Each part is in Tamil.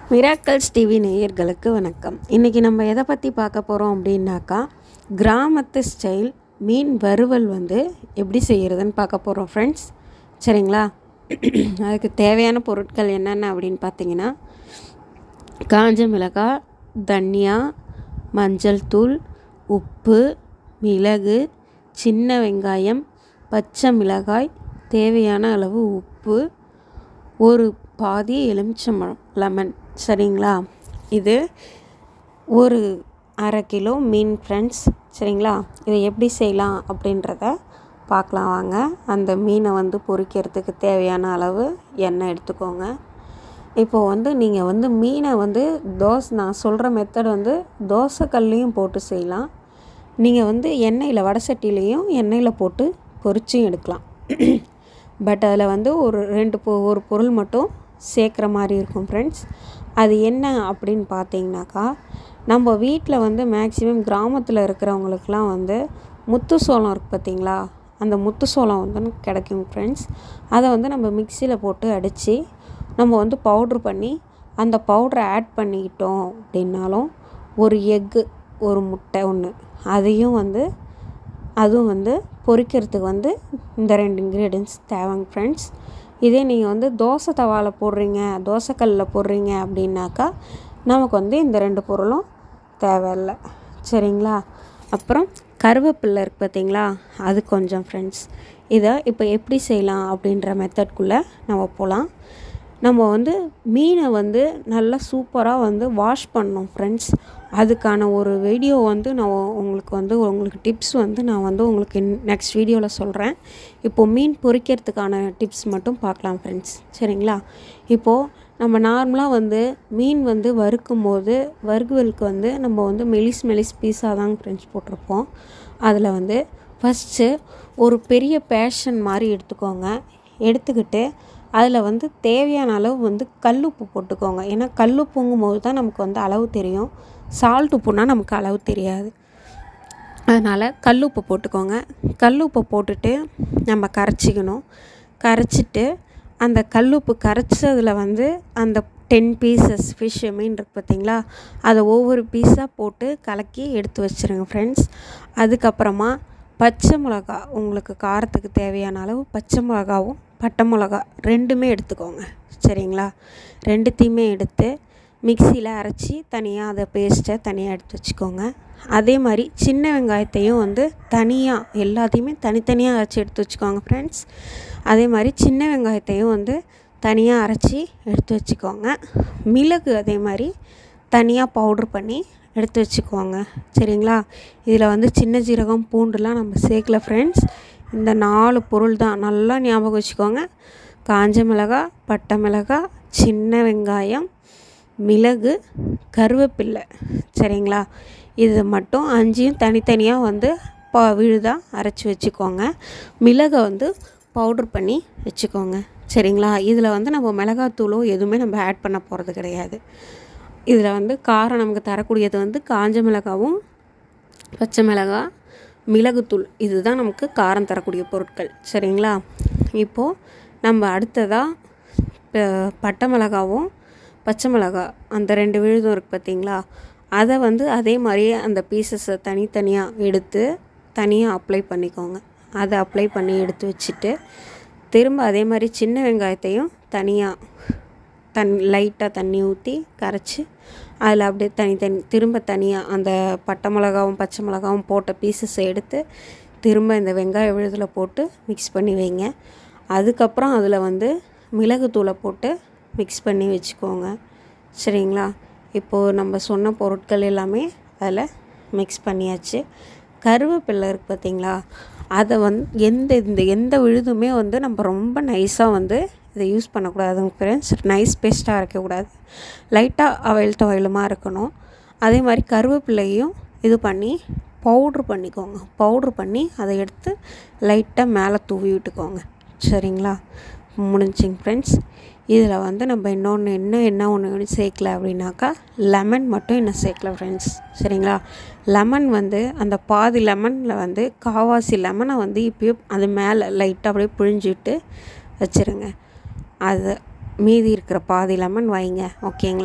மிராக்கல்ஸ் டிவி நேயர்களுக்கு வணக்கம் இன்றைக்கி நம்ம எதை பற்றி பார்க்க போகிறோம் அப்படின்னாக்கா கிராமத்து ஸ்டைல் மீன் வறுவல் வந்து எப்படி செய்கிறதுன்னு பார்க்க போகிறோம் ஃப்ரெண்ட்ஸ் சரிங்களா அதுக்கு தேவையான பொருட்கள் என்னென்ன அப்படின்னு பார்த்தீங்கன்னா காஞ்ச மிளகாய் தனியா மஞ்சள் தூள் உப்பு மிளகு சின்ன வெங்காயம் பச்சை மிளகாய் தேவையான அளவு உப்பு ஒரு பாதி எலுமிச்சம்பழம் லெமன் சரிங்களா இது ஒரு அரை கிலோ மீன் ஃப்ரெண்ட்ஸ் சரிங்களா இதை எப்படி செய்யலாம் அப்படின்றத பார்க்கலாம் வாங்க அந்த மீனை வந்து பொரிக்கிறதுக்கு தேவையான அளவு எண்ணெய் எடுத்துக்கோங்க இப்போது வந்து நீங்கள் வந்து மீனை வந்து தோசை நான் சொல்கிற மெத்தட் வந்து தோசைக்கல்லையும் போட்டு செய்யலாம் நீங்கள் வந்து எண்ணெயில் வடை சட்டிலையும் எண்ணெயில் போட்டு பொரிச்சும் எடுக்கலாம் பட் அதில் வந்து ஒரு ரெண்டு பொ ஒரு பொருள் மட்டும் சேர்க்குற மாதிரி இருக்கும் ஃப்ரெண்ட்ஸ் அது என்ன அப்படின்னு பார்த்தீங்கன்னாக்கா நம்ம வீட்டில் வந்து மேக்ஸிமம் கிராமத்தில் இருக்கிறவங்களுக்குலாம் வந்து முத்து சோளம் இருக்குது பார்த்தீங்களா அந்த முத்து சோளம் வந்து கிடைக்கும் ஃப்ரெண்ட்ஸ் அதை வந்து நம்ம மிக்சியில் போட்டு அடித்து நம்ம வந்து பவுட்ரு பண்ணி அந்த பவுட்ரை ஆட் பண்ணிக்கிட்டோம் அப்படின்னாலும் ஒரு எக்கு ஒரு முட்டை ஒன்று அதையும் வந்து அதுவும் வந்து பொரிக்கிறதுக்கு வந்து இந்த ரெண்டு இன்க்ரீடியன்ஸ் தேவைங்க ஃப்ரெண்ட்ஸ் இதே நீங்கள் வந்து தோசை தவாவில் போடுறீங்க தோசைக்கல்லில் போடுறீங்க அப்படின்னாக்கா நமக்கு வந்து இந்த ரெண்டு பொருளும் தேவையில்லை சரிங்களா அப்புறம் கருவேப்பில்லை இருக்குது பார்த்தீங்களா அது கொஞ்சம் ஃப்ரெண்ட்ஸ் இதை இப்போ எப்படி செய்யலாம் அப்படின்ற மெத்தட்குள்ளே நம்ம போகலாம் நம்ம வந்து மீனை வந்து நல்லா சூப்பராக வந்து வாஷ் பண்ணோம் ஃப்ரெண்ட்ஸ் அதுக்கான ஒரு வீடியோ வந்து நான் உங்களுக்கு வந்து உங்களுக்கு டிப்ஸ் வந்து நான் வந்து உங்களுக்கு நெக்ஸ்ட் வீடியோவில் சொல்கிறேன் இப்போது மீன் பொரிக்கிறதுக்கான டிப்ஸ் மட்டும் பார்க்கலாம் ஃப்ரெண்ட்ஸ் சரிங்களா இப்போது நம்ம நார்மலாக வந்து மீன் வந்து வறுக்கும் போது வறுவலுக்கு வந்து நம்ம வந்து மெலிஸ் மெலிஸ் பீஸாக தாங்க ஃப்ரெண்ட்ஸ் போட்டிருப்போம் அதில் வந்து ஃபஸ்ட்டு ஒரு பெரிய பேஷன் மாதிரி எடுத்துக்கோங்க எடுத்துக்கிட்டு அதில் வந்து தேவையான அளவு வந்து கல்லுப்பு போட்டுக்கோங்க ஏன்னா கல்லுப்புங்கும் போது தான் நமக்கு வந்து அளவு தெரியும் சால்ட் உப்புனா நமக்கு அளவு தெரியாது அதனால் கல்லுப்பு போட்டுக்கோங்க கல்லுப்பை போட்டுட்டு நம்ம கரைச்சிக்கணும் கரைச்சிட்டு அந்த கல்லுப்பு கரைச்சதில் வந்து அந்த டென் பீசஸ் ஃபிஷ் மீன் இருக்குது பார்த்தீங்களா அதை ஒவ்வொரு பீஸாக போட்டு கலக்கி எடுத்து வச்சுருங்க ஃப்ரெண்ட்ஸ் அதுக்கப்புறமா பச்சை மிளகா உங்களுக்கு காரத்துக்கு தேவையான அளவு பச்சை மிளகாவும் பட்டை மிளகா ரெண்டுமே எடுத்துக்கோங்க சரிங்களா ரெண்டுத்தையுமே எடுத்து மிக்சியில் அரைச்சி தனியாக அதை பேஸ்ட்டை தனியாக எடுத்து வச்சுக்கோங்க அதே மாதிரி சின்ன வெங்காயத்தையும் வந்து தனியாக எல்லாத்தையுமே தனித்தனியாக அரைச்சி எடுத்து வச்சுக்கோங்க ஃப்ரெண்ட்ஸ் அதே மாதிரி சின்ன வெங்காயத்தையும் வந்து தனியாக அரைச்சி எடுத்து வச்சுக்கோங்க மிளகு அதே மாதிரி தனியாக பவுட்ரு பண்ணி எடுத்து வச்சுக்கோங்க சரிங்களா இதில் வந்து சின்ன ஜீரகம் பூண்டுலாம் நம்ம சேர்க்கல ஃப்ரெண்ட்ஸ் இந்த நாலு பொருள் தான் நல்லா ஞாபகம் வச்சுக்கோங்க காஞ்ச மிளகாய் பட்டை மிளகாய் சின்ன வெங்காயம் மிளகு கருவேப்பில்லை சரிங்களா இது மட்டும் அஞ்சையும் தனித்தனியாக வந்து பா விழுதாக அரைச்சி வச்சுக்கோங்க மிளகை வந்து பவுட்ரு பண்ணி வச்சுக்கோங்க சரிங்களா இதில் வந்து நம்ம மிளகாத்தூளோ எதுவுமே நம்ம ஆட் பண்ண போகிறது கிடையாது இதில் வந்து காரம் நமக்கு தரக்கூடியது வந்து காஞ்ச மிளகாவும் பச்சை மிளகாய் மிளகுத்தூள் இதுதான் நமக்கு காரம் தரக்கூடிய பொருட்கள் சரிங்களா இப்போது நம்ம அடுத்ததாக பட்டை மிளகாவும் பச்சை மிளகா அந்த ரெண்டு விழுதும் இருக்குது பார்த்தீங்களா அதை வந்து அதே மாதிரியே அந்த பீசஸை தனித்தனியாக எடுத்து தனியாக அப்ளை பண்ணிக்கோங்க அதை அப்ளை பண்ணி எடுத்து வச்சுட்டு திரும்ப அதே மாதிரி சின்ன வெங்காயத்தையும் தனியாக தன் லைட்டாக தண்ணி ஊற்றி கரைச்சி அதில் அப்படியே தனித்தனி திரும்ப தனியாக அந்த பட்டை மிளகாவும் பச்சை மிளகாவும் போட்ட பீசஸை எடுத்து திரும்ப இந்த வெங்காய விழுதில் போட்டு மிக்ஸ் பண்ணி வைங்க அதுக்கப்புறம் அதில் வந்து மிளகுத்தூளை போட்டு மிக்ஸ் பண்ணி வச்சுக்கோங்க சரிங்களா இப்போது நம்ம சொன்ன பொருட்கள் எல்லாமே அதில் மிக்ஸ் பண்ணியாச்சு கருவேப்பில்லை இருக்குது பார்த்தீங்களா அதை வந்து எந்த இந்த எந்த விழுதுமே வந்து நம்ம ரொம்ப நைஸாக வந்து இதை யூஸ் பண்ணக்கூடாதுங்க ஃப்ரெண்ட்ஸ் நைஸ் பேஸ்ட்டாக இருக்கக்கூடாது லைட்டாக அவைல் டொயிலுமாக இருக்கணும் அதே மாதிரி கருவேப்பிலையும் இது பண்ணி பவுட்ரு பண்ணிக்கோங்க பவுட்ரு பண்ணி அதை எடுத்து லைட்டாக மேலே தூவி விட்டுக்கோங்க சரிங்களா முடிஞ்சிங்க ஃப்ரெண்ட்ஸ் இதில் வந்து நம்ம இன்னொன்று என்ன என்ன ஒன்று சேர்க்கல அப்படின்னாக்கா லெமன் மட்டும் இன்னும் சேர்க்கல ஃப்ரெண்ட்ஸ் சரிங்களா லெமன் வந்து அந்த பாதி லெமனில் வந்து காவாசி லெமனை வந்து இப்போயே அது மேலே லைட்டாக அப்படியே புழிஞ்சிட்டு வச்சுருங்க அது மீதி இருக்கிற பாதி லெமன் வைங்க ஓகேங்களா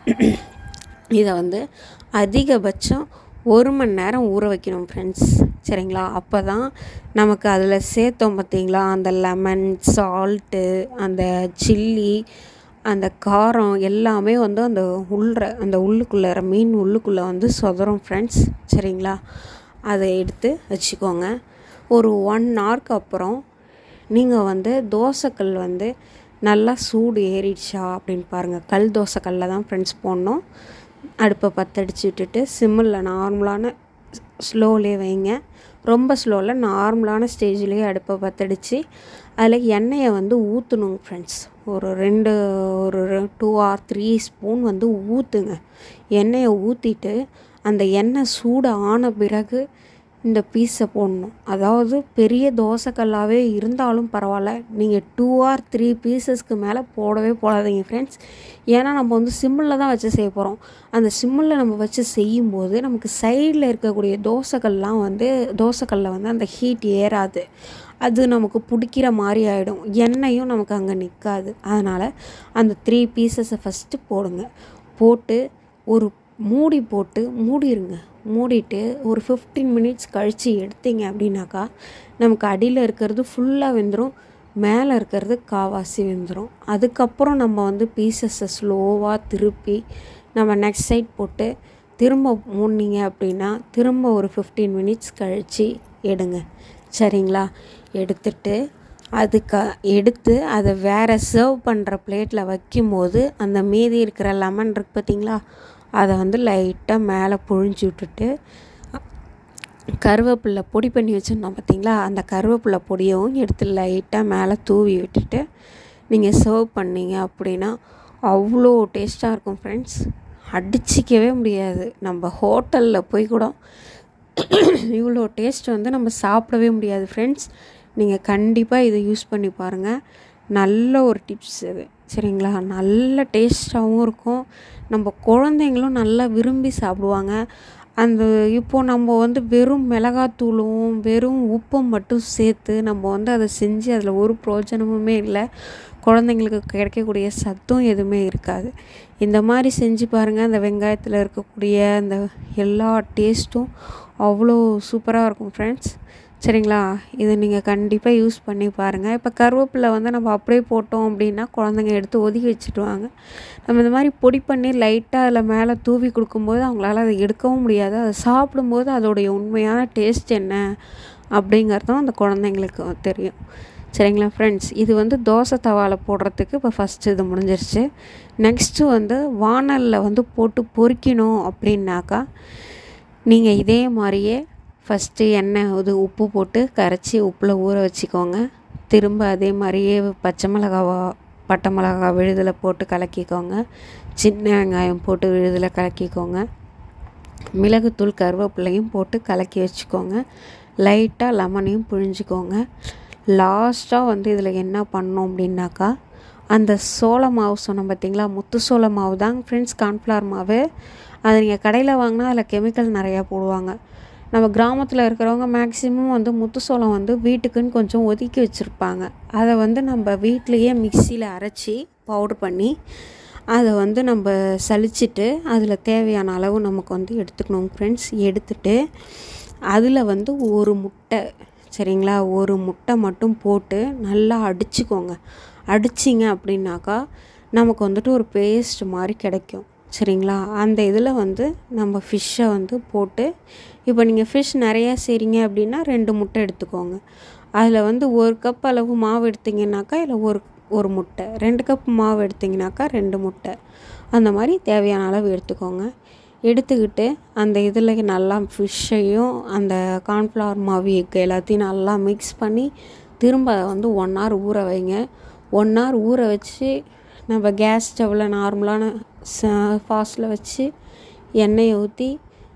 இதை வந்து அதிகபட்சம் ஒரு மணி நேரம் ஊற வைக்கணும் ஃப்ரெண்ட்ஸ் சரிங்களா அப்போ தான் நமக்கு அதில் சேர்த்தோம் பார்த்தீங்களா அந்த லெமன் சால்ட்டு அந்த சில்லி அந்த காரம் எல்லாமே வந்து அந்த உள்ள அந்த உள்ளுக்குள்ளே மீன் உள்ளுக்குள்ளே வந்து சொதரும் ஃப்ரெண்ட்ஸ் சரிங்களா அதை எடுத்து வச்சுக்கோங்க ஒரு ஒன் ஹவருக்கு அப்புறம் நீங்கள் வந்து தோசைக்கல் வந்து நல்லா சூடு ஏறிடுச்சா அப்படின்னு பாருங்கள் கல் தோசைக்கல்ல தான் ஃப்ரெண்ட்ஸ் போடணும் அடுப்பை பற்றடிச்சு விட்டுட்டு சிம்மில் நார்மலான ஸ்லோலே வைங்க ரொம்ப ஸ்லோவில் நார்மலான ஸ்டேஜ்லேயே அடுப்பை பற்றடிச்சு அதில் எண்ணெயை வந்து ஊற்றணுங்க ஃப்ரெண்ட்ஸ் ஒரு ரெண்டு ஒரு டூ ஆர் த்ரீ ஸ்பூன் வந்து ஊற்றுங்க எண்ணெயை ஊற்றிட்டு அந்த எண்ணெய் சூடு ஆன பிறகு இந்த பீஸை போடணும் அதாவது பெரிய தோசைக்கல்லாகவே இருந்தாலும் பரவாயில்ல நீங்கள் டூ ஆர் த்ரீ பீசஸ்க்கு மேலே போடவே போடாதீங்க ஃப்ரெண்ட்ஸ் ஏன்னா நம்ம வந்து சிம்மில் தான் வச்சு செய்ய போகிறோம் அந்த சிம்மில் நம்ம வச்சு செய்யும்போது நமக்கு சைடில் இருக்கக்கூடிய தோசைக்கல்லாம் வந்து தோசைக்கல்ல வந்து அந்த ஹீட் ஏறாது அது நமக்கு பிடிக்கிற மாதிரி ஆகிடும் எண்ணெயும் நமக்கு அங்கே நிற்காது அதனால் அந்த த்ரீ பீசஸை ஃபஸ்ட்டு போடுங்க போட்டு ஒரு மூடி போட்டு மூடிடுங்க மூடிட்டு ஒரு ஃபிஃப்டீன் மினிட்ஸ் கழித்து எடுத்தீங்க அப்படின்னாக்கா நமக்கு அடியில் இருக்கிறது ஃபுல்லாக வெந்துடும் மேலே இருக்கிறது காவாசி வெந்துடும் அதுக்கப்புறம் நம்ம வந்து பீசஸை ஸ்லோவாக திருப்பி நம்ம நெக்ஸ்ட் சைட் போட்டு திரும்ப மூடினீங்க அப்படின்னா திரும்ப ஒரு ஃபிஃப்டீன் மினிட்ஸ் கழித்து எடுங்க சரிங்களா எடுத்துட்டு அதுக்கு எடுத்து அதை வேறு சர்வ் பண்ணுற பிளேட்டில் வைக்கும்போது அந்த மீதி இருக்கிற லெமன் இருக்கு பார்த்தீங்களா அதை வந்து லைட்டாக மேலே புழிஞ்சு விட்டுட்டு கருவேப்பில்லை பொடி பண்ணி வச்சுருந்தோம் பார்த்தீங்களா அந்த கருவேப்பில்லை பொடியவும் எடுத்து லைட்டாக மேலே தூவி விட்டுட்டு நீங்கள் சர்வ் பண்ணீங்க அப்படின்னா அவ்வளோ டேஸ்ட்டாக இருக்கும் ஃப்ரெண்ட்ஸ் அடிச்சிக்கவே முடியாது நம்ம ஹோட்டலில் போய் கூட இவ்வளோ டேஸ்ட் வந்து நம்ம சாப்பிடவே முடியாது ஃப்ரெண்ட்ஸ் நீங்கள் கண்டிப்பாக இதை யூஸ் பண்ணி பாருங்கள் நல்ல ஒரு டிப்ஸ் இது சரிங்களா நல்ல டேஸ்ட்டாகவும் இருக்கும் நம்ம குழந்தைங்களும் நல்லா விரும்பி சாப்பிடுவாங்க அந்த இப்போது நம்ம வந்து வெறும் மிளகாத்தூளும் வெறும் உப்பும் மட்டும் சேர்த்து நம்ம வந்து அதை செஞ்சு அதில் ஒரு பிரயோஜனமுமே இல்லை குழந்தைங்களுக்கு கிடைக்கக்கூடிய சத்தும் எதுவுமே இருக்காது இந்த மாதிரி செஞ்சு பாருங்கள் அந்த வெங்காயத்தில் இருக்கக்கூடிய அந்த எல்லா டேஸ்ட்டும் அவ்வளோ சூப்பராக இருக்கும் ஃப்ரெண்ட்ஸ் சரிங்களா இது நீங்கள் கண்டிப்பாக யூஸ் பண்ணி பாருங்கள் இப்போ கருவேப்பிலை வந்து நம்ம அப்படியே போட்டோம் அப்படின்னா குழந்தைங்க எடுத்து ஒதுக்கி வச்சுட்டுவாங்க நம்ம இந்த மாதிரி பொடி பண்ணி லைட்டாக அதில் மேலே தூவி கொடுக்கும்போது அவங்களால அதை எடுக்கவும் முடியாது அதை சாப்பிடும்போது அதோடைய உண்மையான டேஸ்ட் என்ன அப்படிங்கிறதும் அந்த குழந்தைங்களுக்கு தெரியும் சரிங்களா ஃப்ரெண்ட்ஸ் இது வந்து தோசை தவாவில் போடுறதுக்கு இப்போ ஃபஸ்ட்டு இது முடிஞ்சிருச்சு நெக்ஸ்ட்டு வந்து வானலில் வந்து போட்டு பொரிக்கணும் அப்படின்னாக்கா நீங்கள் இதே மாதிரியே ஃபஸ்ட்டு எண்ணெய் இது உப்பு போட்டு கரைச்சி உப்பில் ஊற வச்சுக்கோங்க திரும்ப அதே மாதிரியே பச்சை மிளகாவா பட்டை மிளகா விழுதில் போட்டு கலக்கிக்கோங்க சின்ன வெங்காயம் போட்டு விழுதில் கலக்கிக்கோங்க மிளகுத்தூள் கருவேப்பிலையும் போட்டு கலக்கி வச்சுக்கோங்க லைட்டாக லெமனையும் புழிஞ்சிக்கோங்க லாஸ்ட்டாக வந்து இதில் என்ன பண்ணோம் அப்படின்னாக்கா அந்த சோள மாவு சொன்னோம் பார்த்தீங்களா முத்து சோள மாவு தான் ஃப்ரெண்ட்ஸ் கார்ன்ஃப்ளவர் மாவு அது நீங்கள் கடையில் வாங்கினா அதில் கெமிக்கல் நிறையா போடுவாங்க நம்ம கிராமத்தில் இருக்கிறவங்க மேக்ஸிமம் வந்து முத்து சோளம் வந்து வீட்டுக்குன்னு கொஞ்சம் ஒதுக்கி வச்சுருப்பாங்க அதை வந்து நம்ம வீட்லேயே மிக்சியில் அரைச்சி பவுட்ரு பண்ணி அதை வந்து நம்ம சலிச்சிட்டு அதில் தேவையான அளவு நமக்கு வந்து எடுத்துக்கணும் ஃப்ரெண்ட்ஸ் எடுத்துட்டு அதில் வந்து ஒரு முட்டை சரிங்களா ஒரு முட்டை மட்டும் போட்டு நல்லா அடிச்சுக்கோங்க அடிச்சிங்க அப்படின்னாக்கா நமக்கு வந்துட்டு ஒரு பேஸ்ட் மாதிரி கிடைக்கும் சரிங்களா அந்த இதில் வந்து நம்ம ஃபிஷ்ஷை வந்து போட்டு இப்போ நீங்கள் ஃபிஷ் நிறையா செய்கிறீங்க அப்படின்னா ரெண்டு முட்டை எடுத்துக்கோங்க அதில் வந்து ஒரு கப் அளவு மாவு எடுத்திங்கனாக்கா இல்லை ஒரு ஒரு முட்டை ரெண்டு கப் மாவு எடுத்திங்கனாக்கா ரெண்டு முட்டை அந்த மாதிரி தேவையான அளவு எடுத்துக்கோங்க எடுத்துக்கிட்டு அந்த இதில் நல்லா ஃபிஷ்ஷையும் அந்த கார்ன்ஃப்ளவர் மாவு எக் எல்லாத்தையும் நல்லா மிக்ஸ் பண்ணி திரும்ப வந்து ஒன் ஹவர் ஊற வைங்க ஒன் ஹவர் ஊற வச்சு நம்ம கேஸ் ஸ்டவ்வில் நார்மலான ஃபாஸ்ட்டில் வச்சு எண்ணெயை ஊற்றி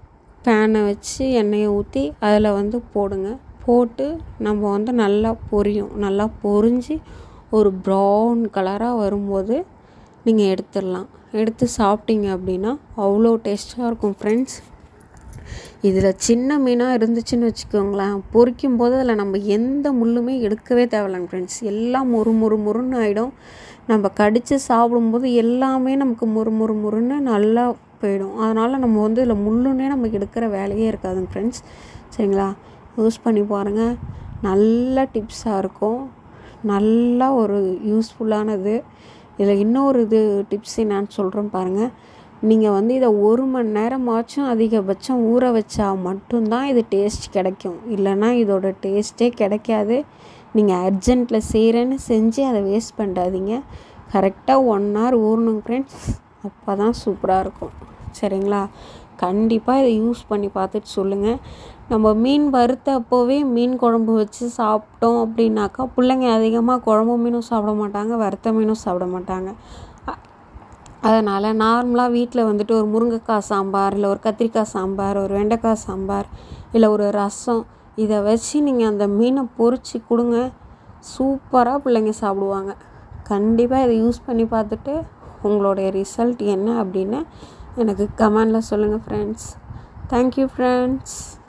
பேனை வச்சு எண்ணெயை ஊற்றி அதில் வந்து போடுங்க போட்டு நம்ம வந்து நல்லா பொரியும் நல்லா பொரிஞ்சு ஒரு ப்ரௌன் கலராக வரும்போது நீங்கள் எடுத்துடலாம் எடுத்து சாப்பிட்டீங்க அப்படின்னா அவ்வளோ டேஸ்ட்டாக இருக்கும் ஃப்ரெண்ட்ஸ் இதில் சின்ன மீனாக இருந்துச்சுன்னு வச்சுக்கோங்களேன் பொரிக்கும் போது அதில் நம்ம எந்த முள்ளுமே எடுக்கவே தேவையில்லைங்க ஃப்ரெண்ட்ஸ் எல்லாம் முறு முறு முறுன்னு ஆகிடும் நம்ம கடித்து சாப்பிடும்போது எல்லாமே நமக்கு முறு முறு முறுன்னு நல்லா போயிடும் அதனால் நம்ம வந்து இதில் முள்ளுன்னே நமக்கு எடுக்கிற வேலையே இருக்காதுங்க ஃப்ரெண்ட்ஸ் சரிங்களா யூஸ் பண்ணி பாருங்கள் நல்ல டிப்ஸாக இருக்கும் நல்லா ஒரு யூஸ்ஃபுல்லானது இதில் இன்னொரு இது டிப்ஸ் என்னான்னு சொல்கிறேன் பாருங்கள் நீங்கள் வந்து இதை ஒரு மணி நேரமாச்சும் அதிகபட்சம் ஊற வச்சா மட்டும்தான் இது டேஸ்ட் கிடைக்கும் இல்லைன்னா இதோட டேஸ்ட்டே கிடைக்காது நீங்கள் அர்ஜென்ட்டில் செய்கிறேன்னு செஞ்சு அதை வேஸ்ட் பண்ணாதீங்க கரெக்டாக ஒன் ஹவர் ஊறணுங்க ஃப்ரெண்ட்ஸ் அப்போ தான் சூப்பராக இருக்கும் சரிங்களா கண்டிப்பாக இதை யூஸ் பண்ணி பார்த்துட்டு சொல்லுங்கள் நம்ம மீன் வறுத்த அப்போவே மீன் குழம்பு வச்சு சாப்பிட்டோம் அப்படின்னாக்கா பிள்ளைங்க அதிகமாக குழம்பு மீனும் சாப்பிட மாட்டாங்க வறுத்த மீனும் சாப்பிட மாட்டாங்க அதனால் நார்மலாக வீட்டில் வந்துட்டு ஒரு முருங்கைக்காய் சாம்பார் இல்லை ஒரு கத்திரிக்காய் சாம்பார் ஒரு வெண்டைக்காய் சாம்பார் இல்லை ஒரு ரசம் இதை வச்சு நீங்கள் அந்த மீனை பொரித்து கொடுங்க சூப்பராக பிள்ளைங்க சாப்பிடுவாங்க கண்டிப்பாக இதை யூஸ் பண்ணி பார்த்துட்டு உங்களுடைய ரிசல்ட் என்ன அப்படின்னு எனக்கு கமெண்டில் சொல்லுங்கள் ஃப்ரெண்ட்ஸ் தேங்க்யூ ஃப்ரெண்ட்ஸ்